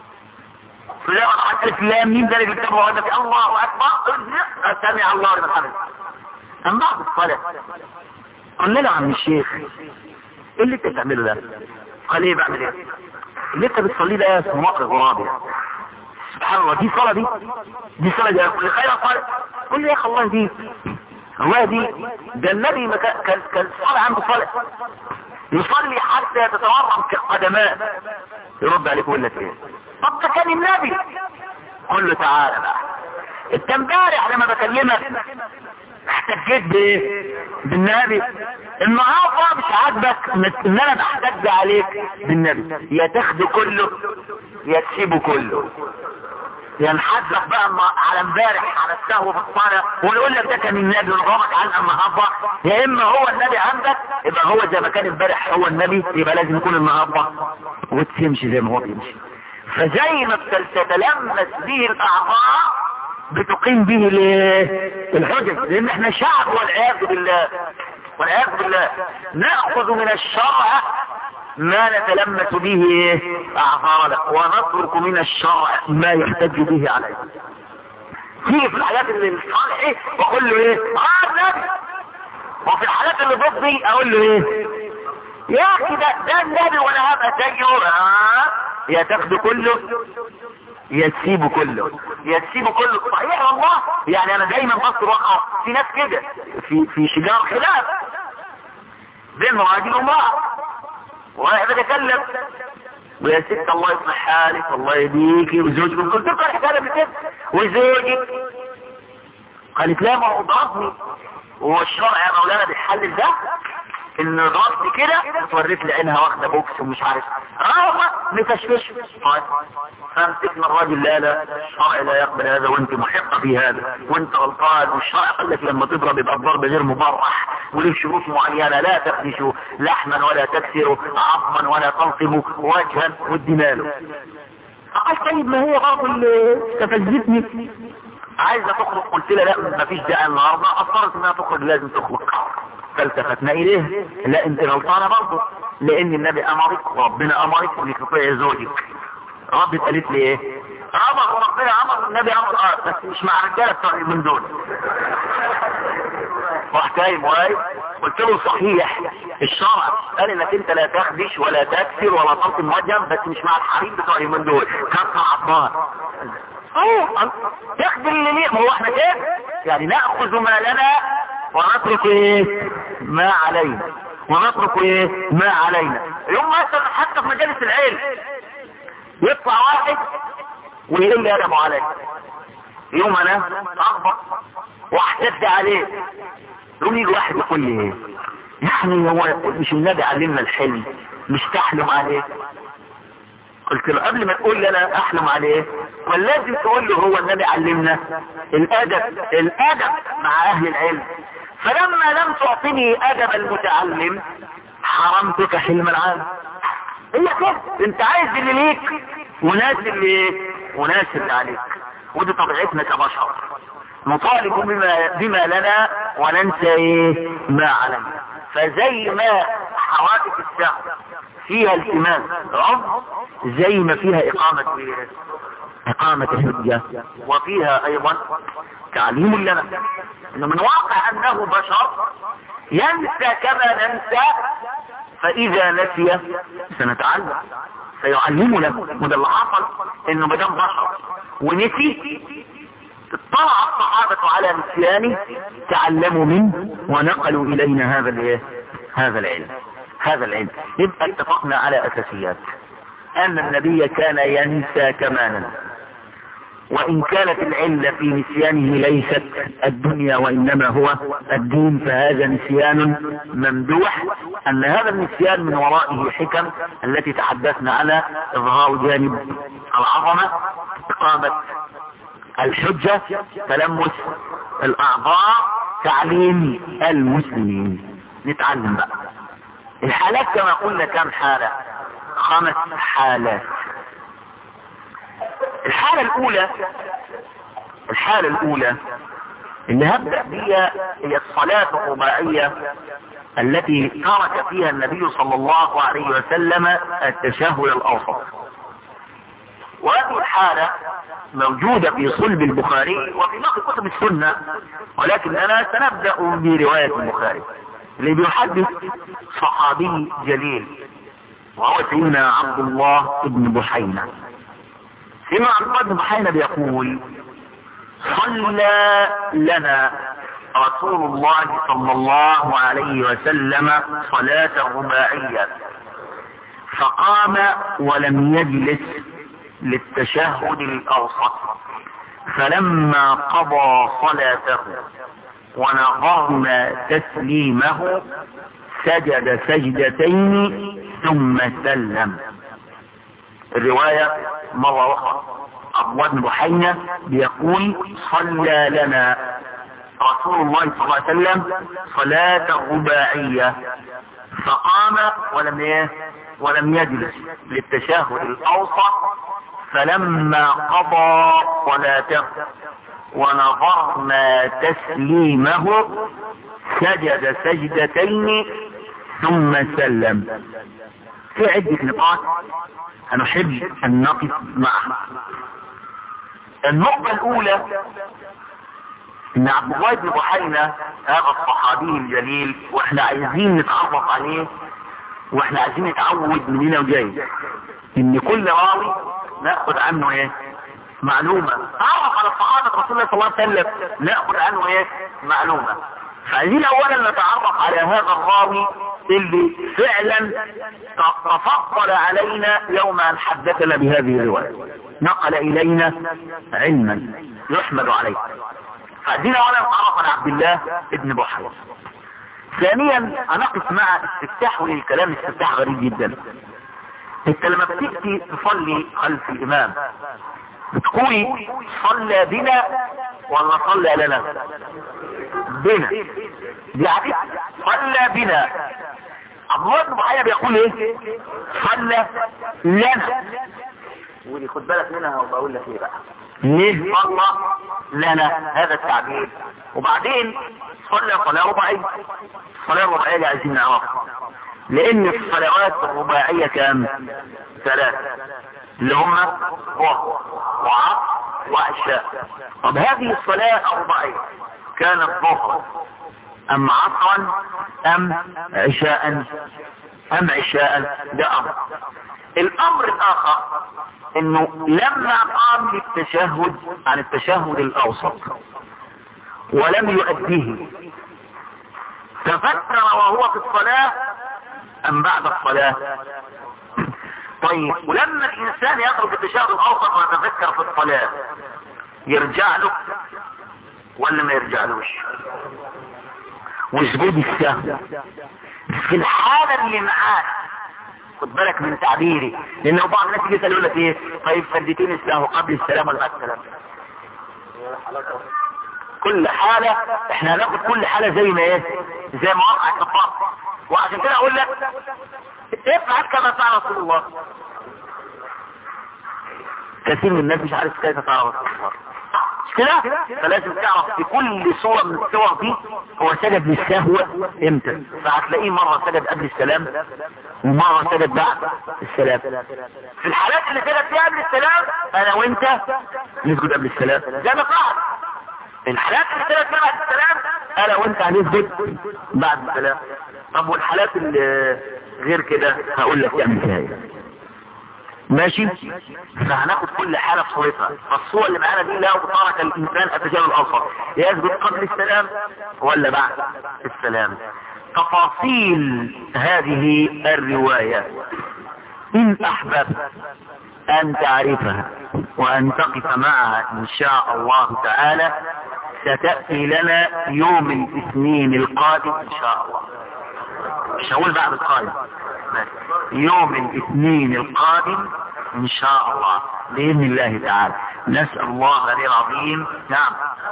لا حتى الاسلام مين ده اللي بيكتبه هذا في الله اكبر سمع الله لمن حمده اما بعد الصلاه قلنا له عم الشيخ ايه اللي انت بتعمله ده قال ايه بعمل ايه اللي انت بتصليه ده اسمه مقر غرابي سبحان الله دي صلاه دي دي صلاه دي كل خير صلاه قل لي يا اخي الله دي الله دي ده النبي ما كان كان كان الصلاه عنده صلاه يصلي حتى يتتورم كالقدماء يرد عليك ويقول لك ايه طب ده كان النبي قل له تعالى بقى انت امبارح لما بكلمك احتجيت بايه بالنبي النهارده مش عاجبك ان انا بحتج عليك بالنبي يا تاخده كله يا تسيبه كله يا نحذف بقى على امبارح على السهو في الصلاه ونقول لك ده كان النبي ونغمض عن النهارده يا اما هو النبي عندك يبقى هو زي ما كان امبارح هو النبي يبقى لازم يكون النهارده وتمشي زي ما هو بيمشي فزي ما تتلمس به الاعضاء بتقيم به الحجج لان احنا شعب والعياذ بالله والعياذ بالله ناخذ من الشرع ما نتلمس به اعضاءنا ونترك من الشرع ما يحتج به عليه تيجي في الحالات اللي الصالح واقول له ايه اه النبي وفي الحالات اللي ضدي اقول له ايه يا اخي ده ده النبي وانا هبقى زيه اه يا تاخده كله يا تسيبه كله يا تسيبه كله صحيح والله يعني انا دايما بصر وقع في ناس كده في في شجار خلاف بين راجل وامرأة وانا بتكلم ويا ست الله يصلح حالك والله يهديكي وزوجك قلت لكم الحكايه قبل كده وزوجك قالت لا ما هو ضربني وهو الشرع يا مولانا بيحلل ده ان ضربني كده اتوريت لي عينها واخده بوكس ومش عارف اه متشفش طيب فامسكنا الراجل لا لا الشرع لا يقبل هذا وانت محق في هذا وانت غلطان والشرع قال لك لما تضرب يبقى الضرب غير مبرح وليه شروط معينه لا تخدش لحما ولا تكسر عظما ولا تلطم وجها والدمال قال طيب ما هي برضه اللي استفزتني عايزه تخرج قلت لها لا مفيش داعي النهارده اصرت انها تخرج لازم تخرج فالتفتنا اليه لا انت غلطانه برضه لان النبي امرك وربنا امرك انك تطيعي زوجك ربي قالت لي ايه امر وربنا امر النبي امر اه بس مش مع رجاله بتوع من دول رحت قايم واقف قلت له صحيح الشرع قال انك انت لا تخدش ولا تكسر ولا تلطم وجها بس مش مع الحريم بتوع من دول كسر عطار اه تخدم اللي ليه ما هو احنا كده يعني ناخذ ما لنا ونترك ايه ما علينا ونترك ايه ما علينا يوم مثلا حتى في مجالس العلم يطلع واحد ويقول لي ادبه علي يوم انا اخبط واحتد عليه يقول يجي واحد يقول لي ايه يعني هو مش النبي علمنا الحلم مش تحلم عليه قلت له قبل ما تقول لي انا احلم عليه ولازم تقول له هو النبي علمنا الادب الادب مع اهل العلم فلما لم تعطني ادب المتعلم حرمتك حلم العالم هي كده انت عايز اللي ليك وناس اللي وناس اللي عليك ودي طبيعتنا كبشر نطالب بما, بما لنا وننسى ايه ما علينا فزي ما حوادث الساعة فيها التماس عرض زي ما فيها اقامة ايه اقامة الحجة وفيها ايضا تعليم لنا انه من واقع انه بشر ينسى كما ننسى فاذا نسي سنتعلم سيعلمنا وده اللي حصل انه مدام بشر ونسي اطلع الصحابة على نسيانه تعلموا منه ونقلوا الينا هذا الايه هذا العلم هذا العلم يبقى اتفقنا على اساسيات ان النبي كان ينسى كما ننسى وإن كانت العلة في نسيانه ليست الدنيا وإنما هو الدين فهذا نسيان ممدوح أن هذا النسيان من ورائه حكم التي تحدثنا عنها إظهار جانب العظمة إقامة الحجة تلمس الأعضاء تعليم المسلمين نتعلم بقى الحالات كما قلنا كم حالة خمس حالات الحالة الاولى الحالة الاولى اللي هبدأ بيها هي الصلاة الرباعية التي ترك فيها النبي صلى الله عليه وسلم التشهد الاوسط وهذه الحالة موجودة في صلب البخاري وفي باقي كتب السنة ولكن انا سنبدأ برواية البخاري اللي بيحدث صحابي جليل وهو سيدنا عبد الله بن بحينة سيدنا عبد الله بن بحينة بيقول صلى لنا رسول الله صلى الله عليه وسلم صلاة رباعية فقام ولم يجلس للتشهد الأوسط فلما قضى صلاته ونظرنا تسليمه سجد سجدتين ثم سلم الرواية مرة أخرى عبد الله بن بحينة بيقول صلى لنا رسول الله صلى الله عليه وسلم صلاة رباعية فقام ولم ايه ولم يجلس للتشهد الاوسط فلما قضى صلاته ونظرنا تسليمه سجد سجدتين ثم سلم في عدة نقاط هنحب ان نقف معها النقطة الاولى ان عبد الله بن بحينة هذا الصحابي الجليل واحنا عايزين نتعرف عليه واحنا عايزين نتعود من هنا وجاي ان كل راوي ناخد عنه ايه معلومة تعرف على صحابة رسول الله صلى الله عليه وسلم ناخد عنه ايه معلومة فعايزين اولا نتعرف على هذا الراوي اللي فعلا تفضل علينا يوم ان حدثنا بهذه الرواية نقل الينا علما يحمد عليه فعايزين اولا نتعرف على عبد الله ابن بحر ثانيا هنقف مع استفتاح للكلام استفتاح غريب جدا انت لما بتأتي تصلي خلف الامام بتقولي صلى بنا ولا صلى لنا بنا دي عديد صلى بنا عبد الله بن محيى بيقول ايه صلى لنا ودي خد بالك منها وبقول لك ايه بقى ليه صلى لنا هذا التعبير وبعدين صلى صلاة رباعية الصلاة الرباعية اللي عايزين نعرفها لان الصلوات الرباعية كام ثلاثة اللي هم ظهر وعصر وعشاء طب هذه الصلاة الرباعية كانت ظهر ام عصرا ام عشاء ام عشاء ده امر الامر الاخر انه لما قام للتشهد عن التشهد الاوسط ولم يؤديه تفكر وهو في الصلاة ام بعد الصلاة طيب ولما الانسان يترك التشهد الاوسط ويتذكر في الصلاة يرجع له ولا ما يرجعلوش وسجود السهو في الحالة اللي معاه خد بالك من تعبيري لانه بعض الناس يجي يقول لك ايه طيب فديتين السهو قبل السلام ولا بعد السلام كل حالة احنا هناخد كل حالة زي ما ايه زي ما وقعت الفرق وعشان كده اقول لك افعل كما فعل رسول الله كثير من الناس مش عارف كيف فعل رسول الله مش كده فلازم تعرف في كل صورة من الصور دي هو سجد للسهو امتى فهتلاقيه مرة سجد قبل السلام ومرة سجد بعد السلام في الحالات اللي سجد فيها قبل السلام انا وانت نسجد قبل السلام زي ما قال الحالات اللي سجد فيها بعد السلام انا وانت هنسجد بعد السلام طب والحالات اللي غير كده هقول لك تعمل فيها ايه ماشي فهناخد كل حالة في صورتها فالصورة اللي معانا دي لو ترك الإنسان التجارب الأوسط يسجد قبل السلام ولا بعد السلام تفاصيل هذه الرواية إن أحببت أن تعرفها وأن تقف معها إن شاء الله تعالى ستأتي لنا يوم الاثنين القادم إن شاء الله مش هقول بعد القادم يوم الاثنين القادم ان شاء الله باذن الله تعالى نسال الله العلي العظيم نعم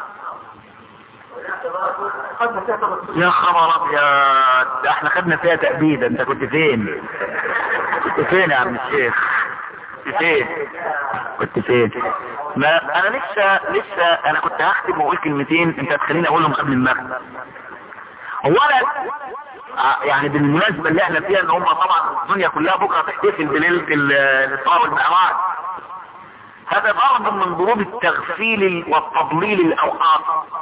يا خبر ابيض احنا خدنا فيها تأبيد انت كنت فين كنت فين يا عم الشيخ كنت فين كنت فين ما انا لسه لسه انا كنت هختم واقول كلمتين انت هتخليني اقولهم قبل المغرب اولا آه، يعني بالمناسبة اللي احنا فيها ان هم طبعا الدنيا كلها بكرة تحتفل بليلة ال- الاسراء والمعراج هذا ضرب من ضروب التغفيل والتضليل الاوقات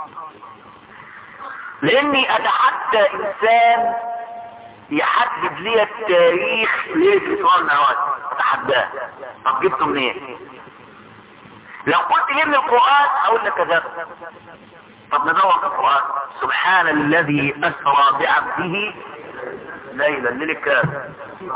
لاني اتحدى انسان يحدد لي التاريخ ليلة الاسراء والمعراج اتحداه طب جبته منين لو قلت لي من القرآن اقول لك كذا طب ندور في القرآن سبحان الذي اسرى بعبده ليلا ليل الكام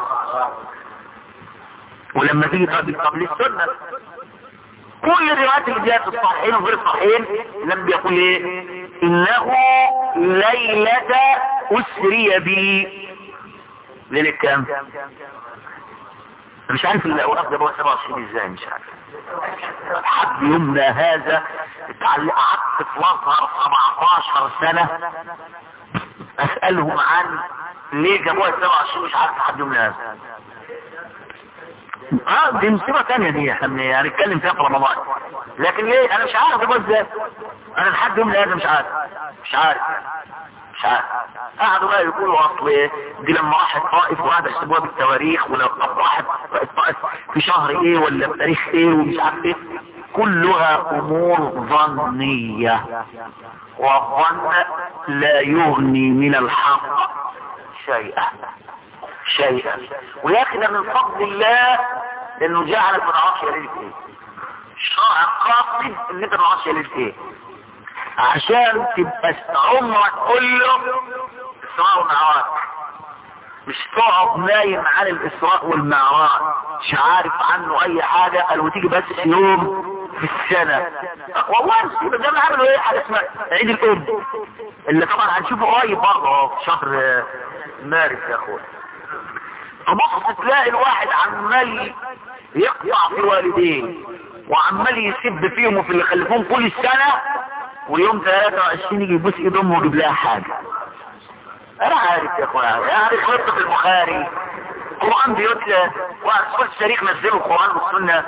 ولما تيجي تقابل قبل السنة كل الروايات اللي جاءت في الصحيحين وغير الصحيحين لم يقول ايه انه ليلة اسري بي ليلة كام مش عارف الاوقات ده بقى 27 ازاي مش عارف لحد يومنا هذا اتعلق- قعدت في الازهر 17 سنة اسألهم عن ليه جابوها 27 مش عارف لحد يومنا هذا اه دي مصيبة تانية دي احنا بن- هنتكلم فيها في رمضان لكن ليه انا مش عارف جابوها ازاي انا لحد يومنا هذا مش عارف مش عارف مش عارف قعدوا بقى يقولوا اصل إيه، دي لما راحت طائف وقعدوا يحسبوها بالتواريخ ولو طب راحت طائف في شهر ايه ولا في تاريخ ايه ومش عارف ايه كلها امور ظنية والظن لا يغني من الحق شيئا شيئا ويا اخي ده من فضل الله انه جعلك ما تعرفش يا ليلة ايه الشرع قاصد ان انت ما تعرفش يا ليلة ايه عشان تبقى عمرك كله اسراء ومعراج مش تقعد نايم عن الاسراء والمعراج مش عارف عنه اي حاجة قال وتيجي بس يوم في السنة والله المصيبة ده عملوا ايه حاجة اسمها عيد الام اللي طبعا هنشوفه قريب برضه اهو في شهر آه، مارس يا اخويا تبص تلاقي الواحد عمال يقطع في والديه وعمال يسب فيهم وفي اللي خلفوهم كل السنة ويوم 23 يجي يبوس ايد امه ويجيب لها حاجة انا عارف يا اخويا يعني خطة البخاري قرآن بيتلى وأسفل الشريك نزلوا القرآن والسنة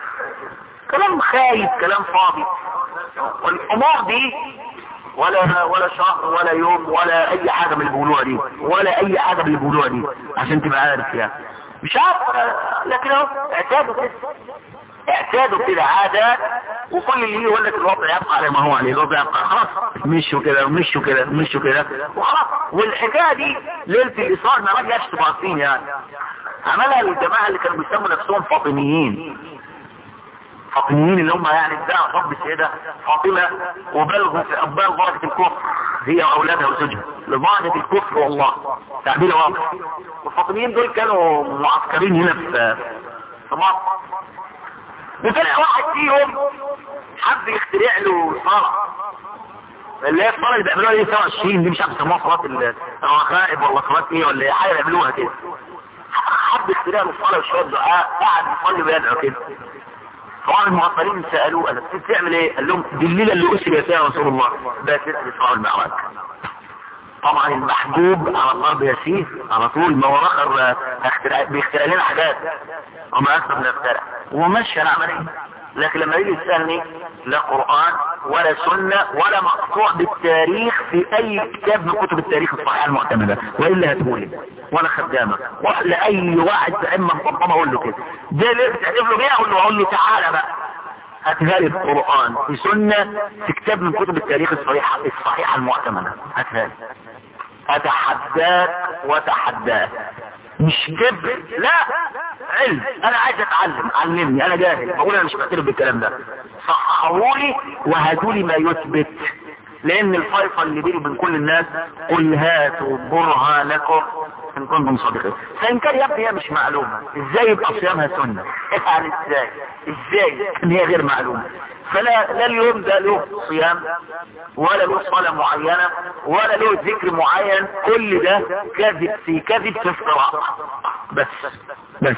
كلام خايف كلام فاضي والامور دي ولا ولا شهر ولا يوم ولا اي حاجة من اللي بيقولوها دي ولا اي حاجة من اللي بيقولوها دي عشان تبقى عارف يعني مش عارف آه، لكن اهو اعتادوا كده اعتادوا كده عادة وكل اللي يقول لك الوضع يبقى على ما هو عليه الوضع يبقى خلاص مشوا كده ومشوا كده ومشوا كده وخلاص والحكاية دي ليلة الإصرار ما رجعش تبقى عارفين يعني عملها الجماعة اللي كانوا بيسموا نفسهم فاطميين فاطميين اللي هم يعني ادعوا حب السيدة فاطمة وبلغوا في أبال درجة الكفر هي وأولادها وزوجها لدرجة الكفر والله تعبير واضح والفاطميين دول كانوا معسكرين هنا في في مصر وطلع واحد فيهم حب يخترع له صلاة اللي هي الصلاة اللي بيعملوها دي 27 دي مش عارف يسموها صلاة الرغائب ولا صلاة ايه ولا ايه حاجة بيعملوها كده حب يخترع له الصلاة وشوية دعاء قعد يصلي ويدعو كده طبعا المعطلين سألوه قال انت بتعمل ايه قال لهم دي الليلة اللي اسري فيها رسول الله بقت ليلة الاسراء والمعراج طبعا المحجوب على الارض يسير على طول ما هو اخر اخترع بيخترع لنا حاجات وما اكثر من اخترع ومشي العملية لكن لما يجي يسألني لا قرآن ولا سنة ولا مقطوع بالتاريخ في اي كتاب من كتب التاريخ الصحيحة المعتمدة وإلا هتقولي ولا خدامة روح لأي واحد في أما مقطمة اقول له كده ده اللي بتعرف له بيها اقول له اقول له تعالى بقى هاتها لي القرآن في سنة في كتاب من كتب التاريخ الصحيحة الصحيحة المعتمدة هاتها لي اتحداك وتحداك مش كبر لا علم انا عايز اتعلم علمني انا جاهل بقول انا مش معترف بالكلام ده صححوا لي وهاتوا لي ما يثبت لان الفيصل اللي بيني وبين كل الناس قل هاتوا برهانكم ان كنتم صادقين فان كان يا ابني هي مش معلومه ازاي يبقى صيامها سنه يعني ازاي ازاي ان هي غير معلومه فلا لا اليوم ده له صيام ولا له صلاة معينة ولا له ذكر معين كل ده كذب في كذب في افتراء بس بس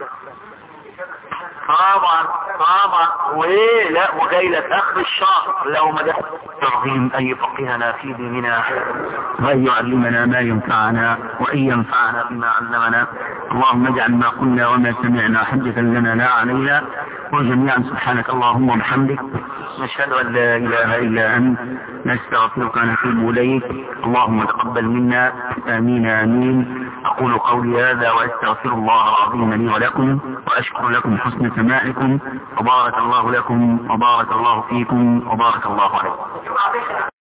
طبعا طبعا وايه لا وجاي لك اخر الشهر لو ما ده تعظيم اي فقهنا في ديننا وان يعلمنا ما ينفعنا وان ينفعنا بما علمنا اللهم اجعل ما قلنا وما سمعنا حجة لنا لا علينا وجميعا سبحانك اللهم وبحمدك نشهد أن لا إله إلا أنت نستغفرك ونتوب إليك اللهم تقبل منا آمين آمين أقول قولي هذا وأستغفر الله العظيم لي ولكم وأشكر لكم حسن سماعكم وبارك الله لكم وبارك الله فيكم وبارك الله عليكم